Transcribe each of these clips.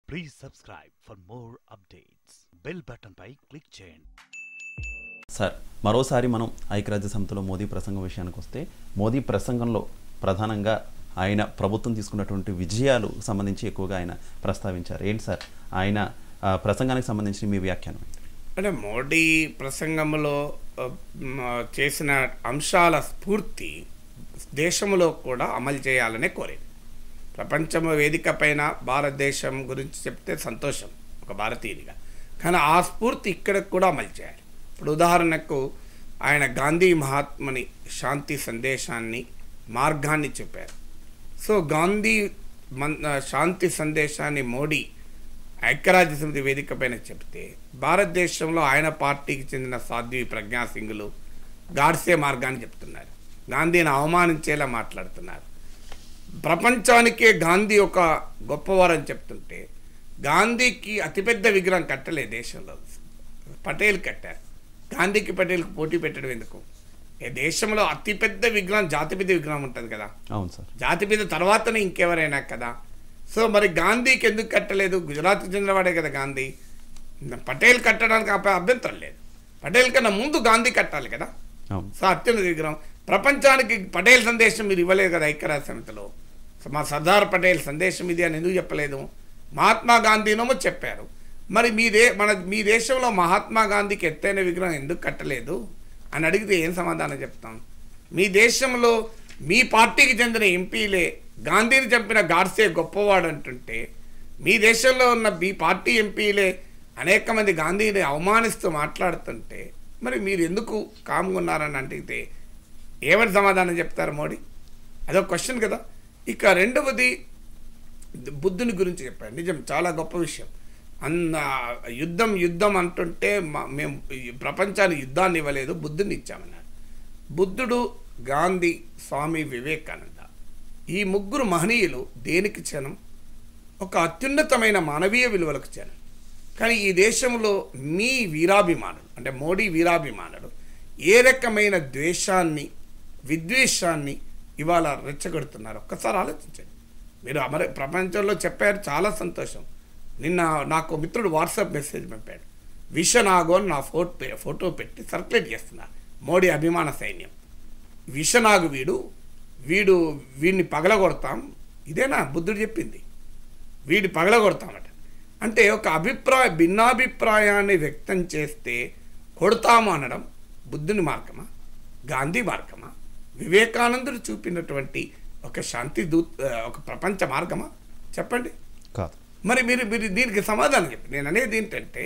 Please subscribe for more updates. Bell button పై click చేయండి sir మరోసారి మనం ఐక్యరాజ్య సమితిలో మోదీ ప్రసంగం విషయానికి వస్తే మోదీ ప్రసంగంలో ప్రధానంగా ఆయన ప్రభుత్వం తీసుకున్నటువంటి విజయాలు సంబంధించి ఎక్కువగా ఆయన ప్రస్తావించారు ఏంటి సార్ ఆయన ఆ, ప్రసంగానికి సంబంధించి మీ వ్యాఖ్యానం అంటే మోడీ ప్రసంగంలో ఆ, మ్, చేసిన అంశాల స్ఫూర్తి దేశంలో కూడా అమలు చేయాలనే కోరేది ప్రపంచం వేదిక పైన భారతదేశం గురించి చెప్తే సంతోషం ఒక భారతీయునిగా కానీ ఆ స్ఫూర్తి ఇక్కడ కూడా అమలు చేయాలి ఇప్పుడు ఉదాహరణకు ఆయన గాంధీ మహాత్ముని శాంతి సందేశాన్ని మార్గాన్ని చెప్పారు సో గాంధీ మన్ శాంతి సందేశాన్ని మోడీ ఐక్యరాజ్య సమితి వేదిక పైన చెప్తే భారతదేశంలో ఆయన పార్టీకి చెందిన సాధ్వి ప్రజ్ఞా సింగ్లు గాడ్సే మార్గాన్ని చెప్తున్నారు గాంధీని అవమానించేలా మాట్లాడుతున్నారు ప్రపంచానికే గాంధీ ఒక గొప్పవారని చెప్తుంటే గాంధీకి అతిపెద్ద విగ్రహం కట్టలే దేశంలో పటేల్ కట్టారు గాంధీకి పటేల్కి పోటీ పెట్టడం ఎందుకు ఏ దేశంలో అతిపెద్ద విగ్రహం జాతిపిత విగ్రహం ఉంటుంది కదా అవును సార్ జాతిపిత తర్వాతనే ఇంకెవరైనా కదా సో మరి గాంధీకి ఎందుకు కట్టలేదు గుజరాత్ చెందినవాడే కదా గాంధీ పటేల్ కట్టడానికి అప్ప- అభ్యంతరం లేదు పటేల్ కన్నా ముందు గాంధీ కట్టాలి కదా అవును సో అత్యున్నత విగ్రహం ప్రపంచానికి పటేల్ సందేశం మీరు ఇవ్వలేదు కదా ఐక్యరాజ్య సమితిలో సో మా సర్దార్ పటేల్ సందేశం ఇది అని ఎందుకు చెప్పలేదు మహాత్మా గాంధీనేమో చెప్పారు మరి మీ దే మన మీ దేశంలో మహాత్మా గాంధీకి ఎత్తైన విగ్రహం ఎందుకు కట్టలేదు అని అడిగితే ఏం సమాధానం చెప్తాం మీ దేశంలో మీ పార్టీకి చెందిన ఎంపీలే గాంధీని చంపిన గాడ్సే గొప్పవాడు అంటుంటే మీ దేశంలో ఉన్న మీ పార్టీ ఎంపీలే అనేక మంది గాంధీని అవమానిస్తూ మాట్లాడుతుంటే మరి మీరు ఎందుకు కామ్గా ఉన్నారని అడిగితే ఏమని సమాధానం చెప్తారు మోడీ అదొక క్వశ్చన్ కదా ఇక రెండవది బుద్ధుని గురించి చెప్పాడు నిజం చాలా గొప్ప విషయం అన్న యుద్ధం యుద్ధం అంటుంటే మా- మేము ఈ ప్రపంచానికి యుద్ధాన్ని ఇవ్వలేదు బుద్ధుని ఇచ్చామన్నారు బుద్ధుడు గాంధీ స్వామి వివేకానంద ఈ ముగ్గురు మహనీయులు దేనికి చనం ఒక అత్యున్నతమైన మానవీయ విలువలకు చనం కానీ ఈ దేశంలో మీ వీరాభిమానులు అంటే మోడీ వీరాభిమానులు ఏ రకమైన ద్వేషాన్ని విద్వేషాన్ని ఇవాళ రెచ్చగొడుతున్నారు ఒక్కసారి ఆలోచించండి మీరు అమర ప్రపంచంలో చెప్పారు చాలా సంతోషం నిన్న నాకు ఒక మిత్రుడు వాట్సాప్ మెసేజ్ పంపాడు విషనాగో అని నా ఫోటో ఫోటో పెట్టి సర్క్యులేట్ చేస్తున్నారు మోడీ అభిమాన సైన్యం విషనాగు వీడు వీడు వీడిని పగలగొడతాం ఇదేనా బుద్ధుడు చెప్పింది వీడి పగలగొడతామట అంటే ఒక అభిప్రాయ భిన్నాభిప్రాయాన్ని వ్యక్తం చేస్తే కొడతాము అనడం బుద్ధుని మార్గమా గాంధీ మార్గమా వివేకానందుడు చూపినటువంటి ఒక శాంతి దూత్ ఒక ప్రపంచ మార్గమా చెప్పండి కాదు మరి మీరు మీరు దీనికి సమాధానం చెప్పి నేను అనేది ఏంటంటే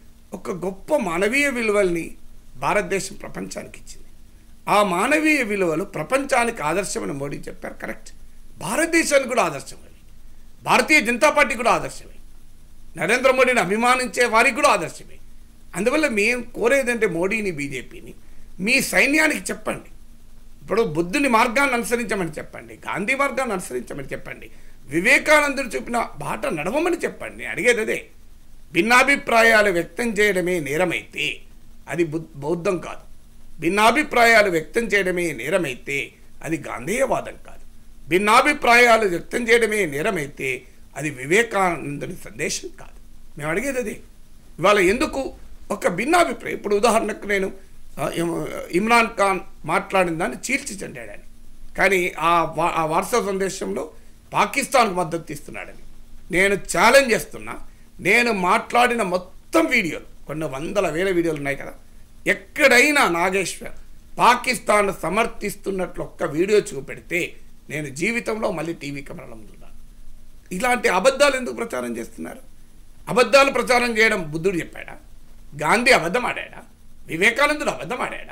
ఒక గొప్ప మానవీయ విలువల్ని భారతదేశం ప్రపంచానికి ఇచ్చింది ఆ మానవీయ విలువలు ప్రపంచానికి ఆదర్శమని మోడీ చెప్పారు కరెక్ట్ భారతదేశానికి కూడా ఆదర్శం అవి భారతీయ జనతా పార్టీ కూడా ఆదర్శమే నరేంద్ర మోడీని అభిమానించే వారికి కూడా ఆదర్శమే అందువల్ల మేము కోరేదంటే మోడీని బీజేపీని మీ సైన్యానికి చెప్పండి ఇప్పుడు బుద్ధుని మార్గాన్ని అనుసరించమని చెప్పండి గాంధీ మార్గాన్ని అనుసరించమని చెప్పండి వివేకానందుడు చూపిన బాట నడవమని చెప్పండి నేను అడిగేది అదే భిన్నాభిప్రాయాలు వ్యక్తం చేయడమే నేరమైతే అది బుద్ బౌద్ధం కాదు భిన్నాభిప్రాయాలు వ్యక్తం చేయడమే నేరమైతే అది గాంధేయవాదం కాదు భిన్నాభిప్రాయాలు వ్యక్తం చేయడమే నేరమైతే అది వివేకానందుని సందేశం కాదు మేము అడిగేది అదే ఇవాళ ఎందుకు ఒక భిన్నాభిప్రాయం ఇప్పుడు ఉదాహరణకు నేను ఆ, ఇమ్- ఇమ్రాన్ ఖాన్ మాట్లాడిన దాన్ని చీల్చి చెండాడని కానీ ఆ వా- ఆ వాట్సాప్ సందేశంలో పాకిస్తాన్కు మద్దతు ఇస్తున్నాడని నేను ఛాలెంజ్ చేస్తున్నా నేను మాట్లాడిన మొత్తం వీడియోలు కొన్ని వందల వేల వీడియోలు ఉన్నాయి కదా ఎక్కడైనా నాగేశ్వర్ పాకిస్తాన్ సమర్థిస్తున్నట్లు ఒక్క వీడియో చూపెడితే నేను జీవితంలో మళ్ళీ టీవీ కెమెరాల ముందున్నాను ఇలాంటి అబద్ధాలు ఎందుకు ప్రచారం చేస్తున్నారు అబద్ధాలు ప్రచారం చేయడం బుద్ధుడు చెప్పాడా గాంధీ అబద్ధం ఆడాడా వివేకానందుడు అబద్ధం ఆడాడా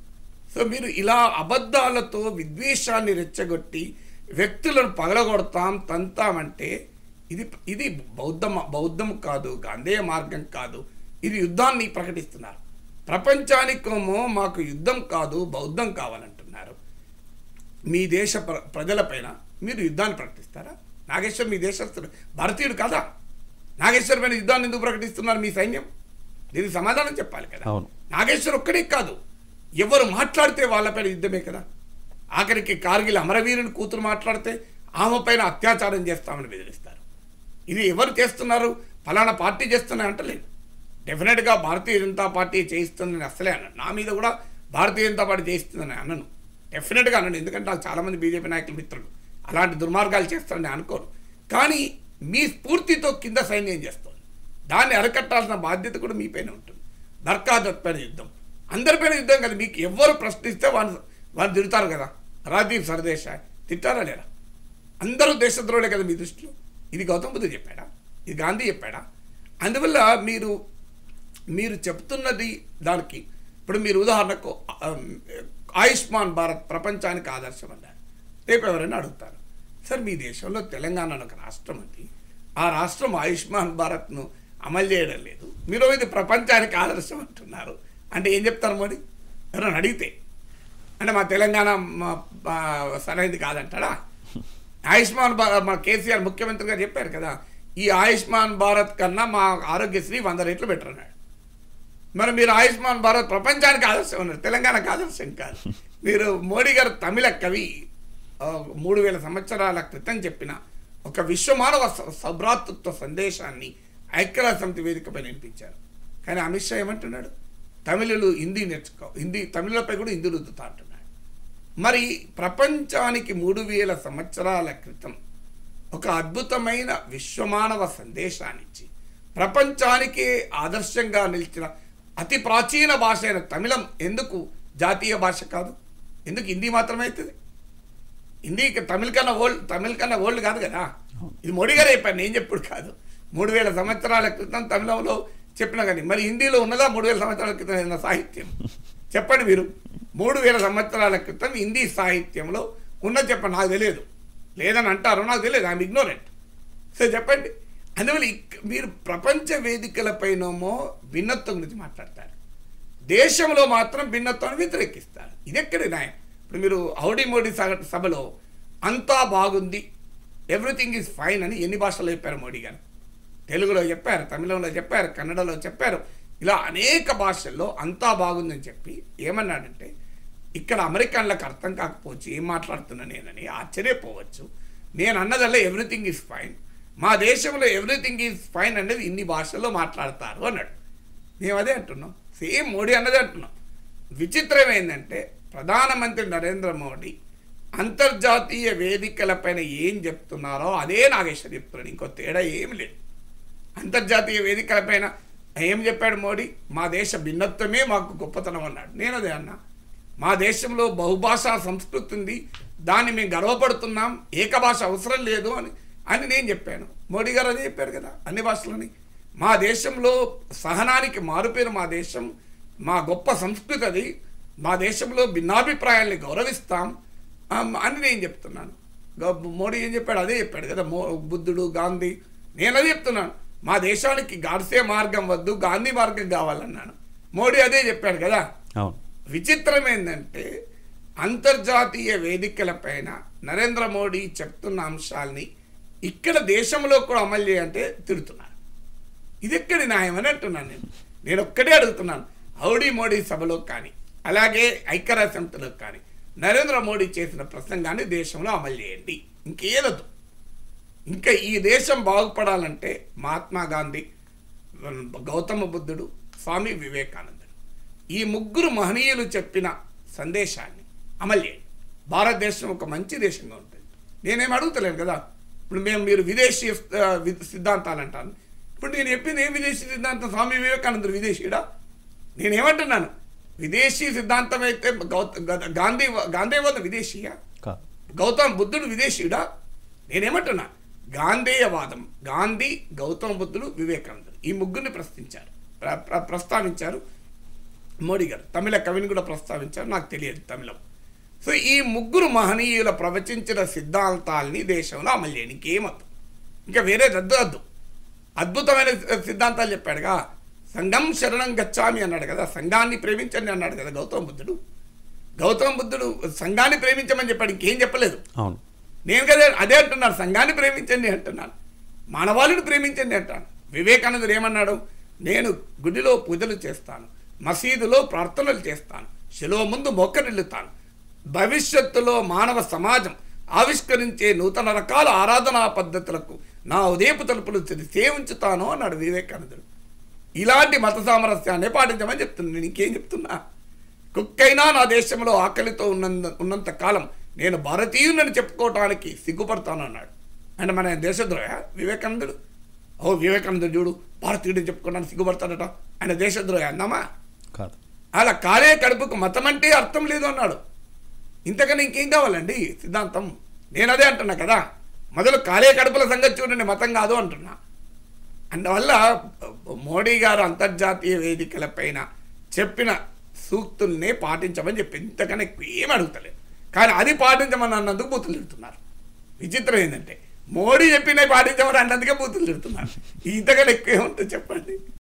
సో మీరు ఇలా అబద్ధాలతో విద్వేషాన్ని రెచ్చగొట్టి వ్యక్తులను పగలగొడతాం తంతామంటే ఇది ఇది బౌద్ధం బౌద్ధం కాదు గాంధేయ మార్గం కాదు ఇది యుద్ధాన్ని ప్రకటిస్తున్నారు ప్రపంచానికేమో మాకు యుద్ధం కాదు బౌద్ధం కావాలంటున్నారు మీ దేశ ప్ర ప్రజలపైన మీరు యుద్ధాన్ని ప్రకటిస్తారా నాగేశ్వర్ మీ దేశస్తుడు భారతీయుడు కాదా నాగేశ్వర్ పైన యుద్ధాన్ని ఎందుకు ప్రకటిస్తున్నారు మీ సైన్యం దీనికి సమాధానం చెప్పాలి కదా అవును. నాగేశ్వర్ ఒక్కడే కాదు ఎవరు మాట్లాడితే వాళ్ళపైన యుద్ధమే కదా ఆఖరికి కార్గిల్ అమరవీరుని కూతురు మాట్లాడితే ఆమె పైన అత్యాచారం చేస్తామని బెదిరిస్తారు ఇది ఎవరు చేస్తున్నారు ఫలానా పార్టీ చేస్తున్నా అంటలేదు డెఫినెట్గా భారతీయ జనతా పార్టీ చేయిస్తుందని అసలే అన్నాను నా మీద కూడా భారతీయ జనతా పార్టీ చేయిస్తుందని అన్నను డెఫినెట్గా అన్నాను ఎందుకంటే నాకు చాలామంది బీజేపీ నాయకులు మిత్రులు అలాంటి దుర్మార్గాలు చేస్తారని అనుకోను కానీ మీ స్ఫూర్తితో కింద సైన్యం చేస్తుంది దాన్ని అరకట్టాల్సిన బాధ్యత కూడా మీపైన ఉంటుంది బర్కాదత్ పైన యుద్ధం అందరిపైన యుద్ధం కదా మీకు ఎవరు ప్రశ్నిస్తే వాళ్ళు వాళ్ళు తిడతారు కదా రాజీవ్ సర్దేశాయ్ తిట్టారా లేరా అందరూ దేశద్రోహులే కదా మీ దృష్టిలో ఇది గౌతమ్ బుద్ధ చెప్పాడా ఇది గాంధీ చెప్పాడా అందువల్ల మీరు మీరు చెప్తున్నది దానికి ఇప్పుడు మీరు ఉదాహరణకు ఆ, ఆయుష్మాన్ భారత్ ప్రపంచానికి ఆదర్శం అన్నారు రేపు ఎవరైనా అడుగుతారు సార్ మీ దేశంలో తెలంగాణ అని ఒక రాష్ట్రం ఉంది ఆ రాష్ట్రం ఆయుష్మాన్ భారత్ను అమలు చేయడం లేదు మీరు ఇది ప్రపంచానికి ఆదర్శం అంటున్నారు అంటే ఏం చెప్తారు మరి ఎవరైనా అడిగితే అంటే మా తెలంగాణ మా- మా సరైనది కాదంటాడా ఆయుష్మాన్ భారత్ మా కేసీఆర్ ముఖ్యమంత్రి గారు చెప్పారు కదా ఈ ఆయుష్మాన్ భారత్ కన్నా మా ఆరోగ్యశ్రీ వంద రెట్లు బెటర్ అన్నాడు మరి మీరు ఆయుష్మాన్ భారత్ ప్రపంచానికి ఆదర్శం ఉన్నారు తెలంగాణకు ఆదర్శం కాదు మీరు మోడీ గారు తమిళ కవి ఆ, మూడు వేల సంవత్సరాల క్రితం చెప్పిన ఒక విశ్వమానవ స- సౌభ్రాతృత్వ సందేశాన్ని ఐక్యరాజ్య సమితి వేదికపై వినిపించారు కానీ అమిత్ షా ఏమంటున్నాడు తమిళులు హిందీ నేర్చుకో హిందీ తమిళపై కూడా హిందీ రుద్దుతా అంటున్నాడు మరి ప్రపంచానికి మూడు వేల సంవత్సరాల క్రితం ఒక అద్భుతమైన విశ్వమానవ సందేశాన్నిచ్చి ప్రపంచానికే ఆదర్శంగా నిలిచిన అతి ప్రాచీన భాష అయిన తమిళం ఎందుకు జాతీయ భాష కాదు ఎందుకు హిందీ మాత్రమే అవుతుంది హిందీ తమిళ కన్నా ఓల్డ్ తమిళ కన్నా ఓల్డ్ కాదు కదా ఇది మోడీ గారు చెప్పాను నేను చెప్పుడు కాదు మూడు వేల సంవత్సరాల క్రితం తమిళంలో చెప్పిన కానీ మరి హిందీలో ఉన్నదా మూడు వేల సంవత్సరాల క్రితం ఏదైనా సాహిత్యం చెప్పండి మీరు మూడు వేల సంవత్సరాల క్రితం హిందీ సాహిత్యంలో ఉన్నది చెప్పండి నాకు తెలియదు లేదని అంటారు నాకు తెలియదు ఐఎమ్ ఇగ్నోరెంట్ సో చెప్పండి అందువల్ల ఇక్- మీరు ప్రపంచ వేదికలపైనేమో భిన్నత్వం గురించి మాట్లాడతారు దేశంలో మాత్రం భిన్నత్వాన్ని వ్యతిరేకిస్తారు ఇది ఎక్కడి న్యాయం ఇప్పుడు మీరు హౌడీ మోడీ సగ- సభలో అంతా బాగుంది ఎవ్రీథింగ్ ఈజ్ ఫైన్ అని ఎన్ని భాషల్లో చెప్పారు మోడీ గారు తెలుగులో చెప్పారు తమిళంలో చెప్పారు కన్నడలో చెప్పారు ఇలా అనేక భాషల్లో అంతా బాగుందని చెప్పి ఏమన్నాడంటే ఇక్కడ అమెరికన్లకు అర్థం కాకపోవచ్చు ఏం మాట్లాడుతున్నా నేనని ఆశ్చర్యపోవచ్చు నేను అన్నదల్లా ఎవ్రీథింగ్ ఈజ్ ఫైన్ మా దేశంలో ఎవ్రీథింగ్ ఈజ్ ఫైన్ అనేది ఇన్ని భాషల్లో మాట్లాడతారు అన్నాడు మేము అదే అంటున్నాం సేమ్ మోడీ అన్నదే అంటున్నాం విచిత్రం ఏంటంటే ప్రధానమంత్రి నరేంద్ర మోడీ అంతర్జాతీయ వేదికలపైన ఏం చెప్తున్నారో అదే నాగేశ్వర్ చెప్తున్నాడు ఇంకో తేడా ఏమి లేదు అంతర్జాతీయ వేదికలపైన ఏం చెప్పాడు మోడీ మా దేశ భిన్నత్వమే మాకు గొప్పతనం అన్నాడు నేను అదే అన్నా మా దేశంలో బహుభాషా సంస్కృతి ఉంది దాన్ని మేము గర్వపడుతున్నాం ఏక భాష అవసరం లేదు అని అని నేను చెప్పాను మోడీ గారు అదే చెప్పారు కదా అన్ని భాషలని మా దేశంలో సహనానికి మారుపేరు మా దేశం మా గొప్ప సంస్కృతి అది మా దేశంలో భిన్నాభిప్రాయాల్ని గౌరవిస్తాం ఆమ్, అని నేను చెప్తున్నాను గ- మోడీ ఏం చెప్పాడు అదే చెప్పాడు కదా మో బుద్ధుడు గాంధీ నేను అదే చెప్తున్నాను మా దేశానికి గాడ్సే మార్గం వద్దు గాంధీ మార్గం కావాలన్నాను మోడీ అదే చెప్పాడు కదా అవును విచిత్రం ఏంటంటే అంతర్జాతీయ వేదికలపైన నరేంద్ర మోడీ చెప్తున్న అంశాల్ని ఇక్కడ దేశంలో కూడా అమలు చేయంటే తిడుతున్నారు ఇది ఎక్కడి న్యాయం అని అంటున్నాను నేను నేను ఒక్కటే అడుగుతున్నాను హౌడీ మోడీ సభలో కానీ అలాగే ఐక్యరాజ్య సమితిలో కానీ నరేంద్ర మోడీ చేసిన ప్రసంగాన్ని దేశంలో అమలు చేయండి ఇంకేదొద్దు ఇంకా ఈ దేశం బాగుపడాలంటే మహాత్మా గాంధీ గౌతమ బుద్ధుడు స్వామి వివేకానందుడు ఈ ముగ్గురు మహనీయులు చెప్పిన సందేశాన్ని అమలు చేయండి భారతదేశం ఒక మంచి దేశంగా ఉంటుంది నేనేం అడుగుతలేను కదా ఇప్పుడు మేము మీరు విదేశీ ఆ, వి- సిద్ధాంతాలు అంటాను ఇప్పుడు నేను చెప్పింది ఏం విదేశీ సిద్ధాంతం స్వామి వివేకానందుడు విదేశీయుడా నేనేమంటున్నాను విదేశీ సిద్ధాంతం అయితే గౌత గ- గాంధీ గాంధీవాద విదేశీయా కాదు గౌతమ్ బుద్ధుడు విదేశీయుడా నేనేమంటున్నా గాంధేయవాదం గాంధీ గౌతమ బుద్ధుడు వివేకానందుడు ఈ ముగ్గురిని ప్రశ్నించారు ప్ర- ప్ర- ప్రస్తావించారు మోడీ గారు తమిళ కవిని కూడా ప్రస్తావించారు నాకు తెలియదు తమిళం సో ఈ ముగ్గురు మహనీయుల ప్రవచించిన సిద్ధాంతాల్ని దేశంలో అమలు చేయండి ఇంకేమద్దు ఇంకా వేరే రద్దు వద్దు అద్భుతమైన సిద్ధాంతాలు చెప్పాడుగా సంఘం శరణం గచ్చామి అన్నాడు కదా సంఘాన్ని ప్రేమించండి అన్నాడు కదా గౌతమ బుద్ధుడు గౌతమ బుద్ధుడు సంఘాన్ని ప్రేమించమని చెప్పాడు ఇంకేం చెప్పలేదు అవును నేను కదా అదే అంటున్నాను సంఘాన్ని ప్రేమించండి అంటున్నాను మానవాళిని ప్రేమించండి అంటాను వివేకానందుడు ఏమన్నాడు నేను గుడిలో పూజలు చేస్తాను మసీదులో ప్రార్థనలు చేస్తాను శిలువ ముందు మొక్కనిల్లుతాను భవిష్యత్తులో మానవ సమాజం ఆవిష్కరించే నూతన రకాల ఆరాధనా పద్ధతులకు నా ఉదయపు తలుపులు తెరిచే ఉంచుతాను అన్నాడు వివేకానందుడు ఇలాంటి మత సామరస్యాన్ని పాటించమని చెప్తున్నాను నేను ఇంకేం చెప్తున్నా కుక్కైనా నా దేశంలో ఆకలితో ఉన్నంత ఉన్నంత కాలం నేను భారతీయునని చెప్పుకోవటానికి సిగ్గుపడతాను అన్నాడు అంటే మన దేశద్రోహ వివేకానందుడు ఓ వివేకానందుడు చూడు భారతీయుడిని చెప్పుకోవడానికి సిగ్గుపడతాడట ఆయన దేశద్రోహ అందామా కాదు అలా కాలే కడుపుకు మతం అంటే అర్థం లేదు అన్నాడు ఇంతకన్నా ఇంకేం కావాలండి సిద్ధాంతం నేను అదే అంటున్నా కదా మొదలు కాలే కడుపుల సంగతి చూడండి మతం కాదు అంటున్నా అందువల్ల మోడీ గారు అంతర్జాతీయ వేదికలపైన చెప్పిన సూక్తుల్నే పాటించమని చెప్పి ఇంతకన్నా ఎక్కువ ఏం అడుగుతలేదు కానీ అది పాటించమని అన్నందుకు బూతులు తిడుతున్నారు విచిత్రం ఏంటంటే మోడీ చెప్పినవి పాటించమని అన్నందుకే బూతులు తిడుతున్నారు ఇంతకన్నా ఎక్కువ ఏముంటుంది చెప్పండి